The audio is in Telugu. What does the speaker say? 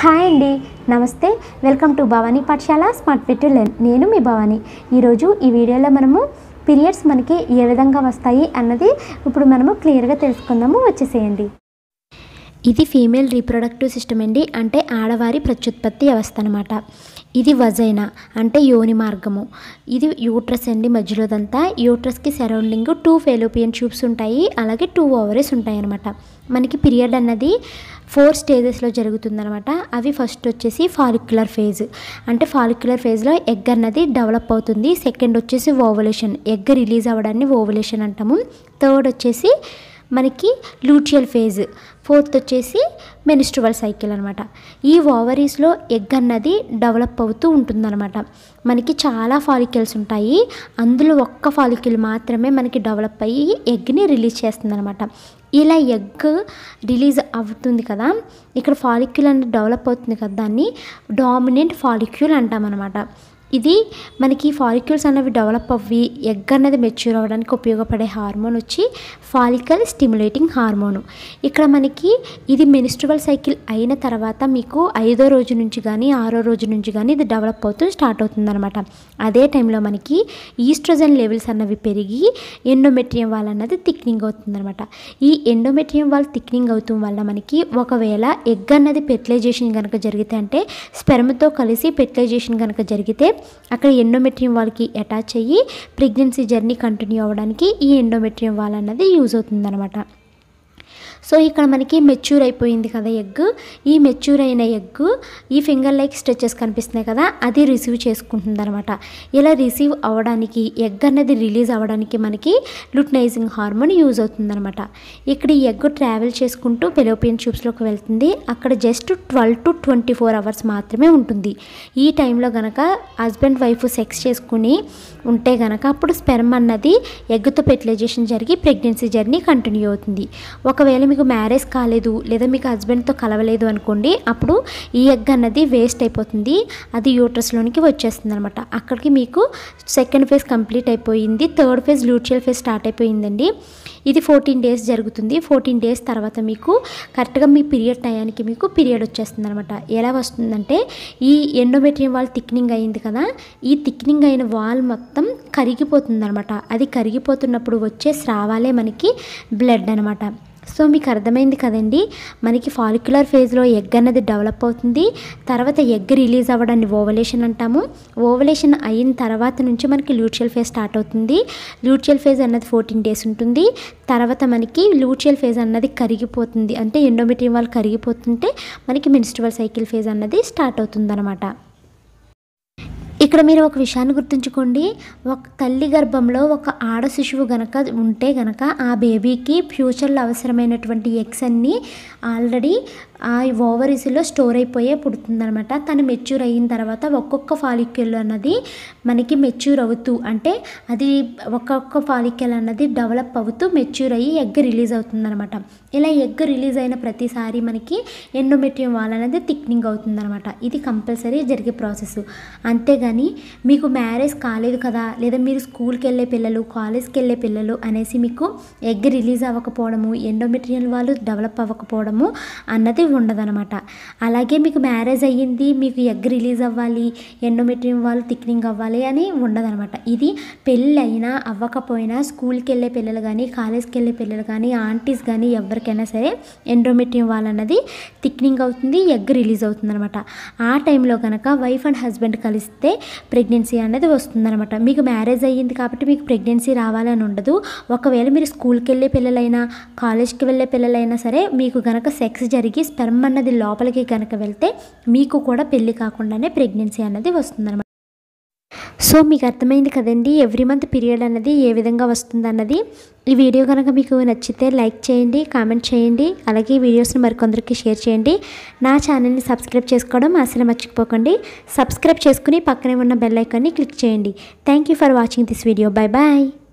హాయ్ అండి నమస్తే వెల్కమ్ టు భవానీ పాఠశాల స్మార్ట్ ఫిట్ లెర్న్ నేను మీ భవానీ ఈరోజు ఈ వీడియోలో మనము పీరియడ్స్ మనకి ఏ విధంగా వస్తాయి అన్నది ఇప్పుడు మనము క్లియర్గా తెలుసుకుందాము వచ్చేసేయండి ఇది ఫీమేల్ రీప్రొడక్టివ్ సిస్టమ్ అండి అంటే ఆడవారి ప్రత్యుత్పత్తి వ్యవస్థ అనమాట ఇది వజైనా అంటే యోని మార్గము ఇది యూట్రస్ అండి మధ్యలోదంతా యూట్రస్కి సరౌండింగ్ టూ ఫెలోపియన్ ట్యూబ్స్ ఉంటాయి అలాగే టూ ఓవరీస్ ఉంటాయి అనమాట మనకి పీరియడ్ అన్నది ఫోర్ స్టేజెస్లో జరుగుతుందనమాట అవి ఫస్ట్ వచ్చేసి ఫాలిక్యులర్ ఫేజ్ అంటే ఫాలిక్యులర్ ఫేజ్లో ఎగ్ అన్నది డెవలప్ అవుతుంది సెకండ్ వచ్చేసి ఓవలేషన్ ఎగ్ రిలీజ్ అవ్వడాన్ని ఓవలేషన్ అంటాము థర్డ్ వచ్చేసి మనకి లూటియల్ ఫేజ్ ఫోర్త్ వచ్చేసి మెనిస్ట్రువల్ సైకిల్ అనమాట ఈ ఓవరీస్లో ఎగ్ అన్నది డెవలప్ అవుతూ ఉంటుందన్నమాట మనకి చాలా ఫాలికల్స్ ఉంటాయి అందులో ఒక్క ఫాలికల్ మాత్రమే మనకి డెవలప్ అయ్యి ఎగ్ని రిలీజ్ చేస్తుందన్నమాట ఇలా ఎగ్ రిలీజ్ అవుతుంది కదా ఇక్కడ ఫాలిక్యూల్ అనేది డెవలప్ అవుతుంది కదా దాన్ని డామినెంట్ ఫాలిక్యూల్ అంటామన్నమాట ఇది మనకి ఫాలిక్యూల్స్ అనేవి డెవలప్ అవ్వి ఎగ్ అనేది మెచ్యూర్ అవ్వడానికి ఉపయోగపడే హార్మోన్ వచ్చి ఫాలికల్ స్టిమ్యులేటింగ్ హార్మోను ఇక్కడ మనకి ఇది మెనిస్ట్రువల్ సైకిల్ అయిన తర్వాత మీకు ఐదో రోజు నుంచి కానీ ఆరో రోజు నుంచి కానీ ఇది డెవలప్ అవుతూ స్టార్ట్ అవుతుందన్నమాట అదే టైంలో మనకి ఈస్ట్రోజన్ లెవెల్స్ అన్నవి పెరిగి ఎండోమెట్రియం వాల్ అన్నది థిక్నింగ్ అవుతుందన్నమాట ఈ ఎండోమెట్రియం వాల్ థిక్నింగ్ అవుతాం వల్ల మనకి ఒకవేళ ఎగ్ అన్నది ఫెర్టిలైజేషన్ కనుక జరిగితే అంటే స్పెర్మ్తో కలిసి ఫెర్టిలైజేషన్ కనుక జరిగితే అక్కడ ఎండోమెట్రియం వాళ్ళకి అటాచ్ అయ్యి ప్రెగ్నెన్సీ జర్నీ కంటిన్యూ అవ్వడానికి ఈ ఎండోమెట్రియం వాల్ అన్నది యూజ్ అవుతుందన్నమాట సో ఇక్కడ మనకి మెచ్యూర్ అయిపోయింది కదా ఎగ్ ఈ మెచ్యూర్ అయిన ఎగ్ ఈ ఫింగర్ లైక్ స్ట్రెచెస్ కనిపిస్తున్నాయి కదా అది రిసీవ్ చేసుకుంటుంది అనమాట ఇలా రిసీవ్ అవ్వడానికి ఎగ్ అనేది రిలీజ్ అవ్వడానికి మనకి లుట్నైజింగ్ హార్మోన్ యూజ్ అవుతుందన్నమాట ఇక్కడ ఈ ఎగ్ ట్రావెల్ చేసుకుంటూ పెలోపియన్ ట్యూబ్స్లోకి వెళ్తుంది అక్కడ just twelve to twenty four hours మాత్రమే ఉంటుంది ఈ టైంలో గనక హస్బెండ్ వైఫ్ సెక్స్ చేసుకుని ఉంటే గనక అప్పుడు స్పెర్మ్ అన్నది ఎగ్తో ఫెర్టిలైజేషన్ జరిగి ప్రెగ్నెన్సీ జర్నీ కంటిన్యూ అవుతుంది ఒకవేళ మీకు మ్యారేజ్ కాలేదు లేదా మీకు హస్బెండ్తో కలవలేదు అనుకోండి అప్పుడు ఈ ఎగ్ అన్నది వేస్ట్ అయిపోతుంది అది యూట్రస్లోనికి వచ్చేస్తుంది అనమాట అక్కడికి మీకు సెకండ్ ఫేజ్ కంప్లీట్ అయిపోయింది third phase luteal phase start అయిపోయిందండి ఇది ఫోర్టీన్ డేస్ జరుగుతుంది ఫోర్టీన్ డేస్ తర్వాత మీకు కరెక్ట్గా మీ పీరియడ్ టయానికి మీకు పీరియడ్ వచ్చేస్తుంది అనమాట ఎలా వస్తుందంటే ఈ ఎండోమెట్రియం వాల్ థిక్నింగ్ అయింది కదా ఈ థిక్నింగ్ అయిన వాల్ మొత్తం కరిగిపోతుంది అనమాట అది కరిగిపోతున్నప్పుడు వచ్చే స్రావాలే మనకి బ్లడ్ అనమాట సో మీకు అర్థమైంది కదండి మనకి ఫాలిక్యులర్ ఫేజ్లో ఎగ్ అన్నది డెవలప్ అవుతుంది తర్వాత ఎగ్ రిలీజ్ అవ్వడాన్ని ఓవలేషన్ అంటాము ఓవలేషన్ అయిన తర్వాత నుంచి మనకి లూచియల్ ఫేజ్ స్టార్ట్ అవుతుంది లూచియల్ ఫేజ్ అన్నది ఫోర్టీన్ డేస్ ఉంటుంది తర్వాత మనకి లూచియల్ ఫేజ్ అన్నది కరిగిపోతుంది అంటే ఎండోమెట్రియం వాళ్ళు కరిగిపోతుంటే మనకి మినిస్ట్రల్ సైకిల్ ఫేజ్ అన్నది స్టార్ట్ అవుతుంది ఇక్కడ మీరు ఒక విషయాన్ని గుర్తుంచుకోండి ఒక తల్లి గర్భంలో ఒక ఆడ శిశువు గనక ఉంటే గనక ఆ బేబీకి ఫ్యూచర్లో అవసరమైనటువంటి ఎగ్స్ అన్నీ ఆల్రెడీ ఆ ఓవరీస్లో స్టోర్ అయిపోయే పుడుతుందనమాట తను మెచ్యూర్ అయిన తర్వాత ఒక్కొక్క ఫాలిక్యూల్ అన్నది మనకి మెచ్యూర్ అవుతూ అంటే అది ఒక్కొక్క ఫాలిక్యూల్ అన్నది డెవలప్ అవుతూ మెచ్యూర్ అయ్యి ఎగ్ రిలీజ్ అవుతుందనమాట ఇలా ఎగ్ రిలీజ్ అయిన ప్రతిసారి మనకి ఎండోమెట్రియం వాల్ అనేది థిక్నింగ్ అవుతుందనమాట ఇది కంపల్సరీ జరిగే ప్రాసెస్ అంతేగాని మీకు మ్యారేజ్ కాలేదు కదా లేదా మీరు స్కూల్కి వెళ్ళే పిల్లలు కాలేజ్కి వెళ్ళే పిల్లలు అనేసి మీకు ఎగ్ రిలీజ్ అవ్వకపోవడము ఎండోమెట్రియల్ వాళ్ళు డెవలప్ అవ్వకపోవడము అన్నది ఉండదనమాట అలాగే మీకు మ్యారేజ్ అయ్యింది మీకు ఎగ్ రిలీజ్ అవ్వాలి ఎండోమెట్రియం వాళ్ళు థిక్నింగ్ అవ్వాలి అని ఉండదనమాట ఇది పెళ్ళి అయినా అవ్వకపోయినా స్కూల్కి వెళ్ళే పిల్లలు కానీ కాలేజ్కి వెళ్ళే పిల్లలు కానీ ఆంటీస్ కానీ ఎవరికైనా సరే ఎండోమెట్రియం వాల్ అన్నది థిక్నింగ్ అవుతుంది ఎగ్ రిలీజ్ అవుతుంది అనమాట ఆ టైంలో కనుక వైఫ్ అండ్ హస్బెండ్ కలిస్తే ప్రెగ్నెన్సీ అనేది వస్తుందన్నమాట మీకు మ్యారేజ్ అయ్యింది కాబట్టి మీకు ప్రెగ్నెన్సీ రావాలని ఉండదు ఒకవేళ మీరు స్కూల్కి వెళ్ళే పిల్లలైనా కాలేజ్కి వెళ్ళే పిల్లలైనా సరే మీకు కనుక సెక్స్ జరిగి స్పెర్మ్ అన్నది లోపలికి కనుక వెళ్తే మీకు కూడా పెళ్ళి కాకుండానే ప్రెగ్నెన్సీ అన్నది వస్తుందన్నమాట సో మీకు అర్థమైంది కదండి ఎవ్రీ మంత్ పీరియడ్ అన్నది ఏ విధంగా వస్తుంది అన్నది ఈ వీడియో కనుక మీకు నచ్చితే లైక్ చేయండి కామెంట్ చేయండి అలాగే ఈ వీడియోస్ని మరికొందరికి షేర్ చేయండి నా ఛానల్ని సబ్స్క్రైబ్ చేసుకోవడం అసలు మర్చిపోకండి సబ్స్క్రైబ్ చేసుకుని పక్కనే ఉన్న బెల్ ఐకాన్ని క్లిక్ చేయండి thank you for watching this video bye bye